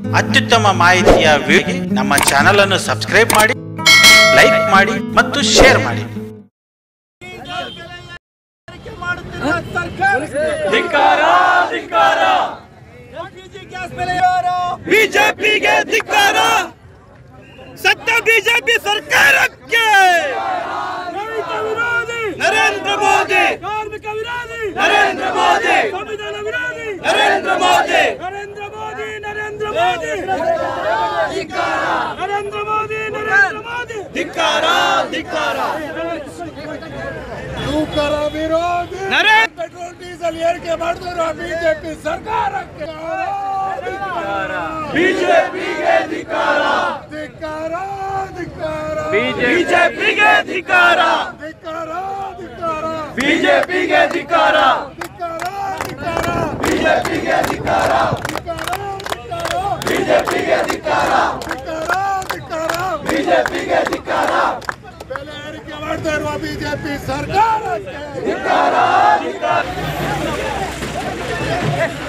ಅತ್ಯುತ್ತಮ ಮಾಹಿತಿಯ ವಿಡಿಯೋಗೆ ನಮ್ಮ ಚಾನಲ್ ಅನ್ನು ಸಬ್ಸ್ಕ್ರೈಬ್ ಮಾಡಿ ಲೈಕ್ ಮಾಡಿ ಮತ್ತು ಶೇರ್ ಮಾಡಿ ಬಿಜೆಪಿಗೆ ಧಿಕ್ಕಾರ ಸತ್ಯ ಬಿಜೆಪಿ ಸರ್ಕಾರಕ್ಕೆ ರೈತ ವಿರೋಧಿ ನರೇಂದ್ರ ಮೋದಿ ಕಾರ್ಮಿಕ ವಿರೋಧಿ ನರೇಂದ್ರ ಮೋದಿ ಸಂವಿಧಾನ ವಿರೋಧಿ ನರೇಂದ್ರ ಮೋದಿ ನರೇಂದ್ರ ಮೋದಿ ನರೇಂದ್ರ ಮೋದಿ ನರೇಂದ್ರ ಮೋದಿ ನರೇಂದ್ರ ಮೋದಿ ಧಿಕ್ಕಾರ ಧಿಕ್ಕಾರ ನೌಕರ ವಿರೋಧಿ ನರೇಂದ್ರ ಪೆಟ್ರೋಲ್ ಡೀಸೆಲ್ ಏರಿಕೆ ಮಾಡಿದ್ರು ಬಿಜೆಪಿ ಸರ್ಕಾರಕ್ಕೆ ಬಿಜೆಪಿಗೆ ಧಿಕ್ಕಾರ ಧಿಕ್ಕಾರ ಧಿಕ್ಕಾರ ಬಿಜೆಪಿಗೆ ಧಿಕ್ಕಾರ ಧಿಕ್ಕಾರ ಧಿಕ್ಕಾರ ಬಿಜೆಪಿಗೆ ಧಿಕ್ಕಾರ ಧಿಕ್ಕಾರ ಧಿಕ್ಕಾರ ಬಿಜೆಪಿಗೆ ಧಿಕ್ಕಾರ ಬಿಜೆಪಿಗೆ ಧಿಕ್ಕಾರ ಬಿಜೆಪಿಗೆ ಧಿಕ್ಕಾರ ಬೆಲೆ ಏರಿಕೆ ಮಾಡ್ತಾ ಇರುವ ಬಿಜೆಪಿ ಸರ್ಕಾರಕ್ಕೆ ಧಿಕ್ಕಾರ ಧಿಕ್ಕಾರ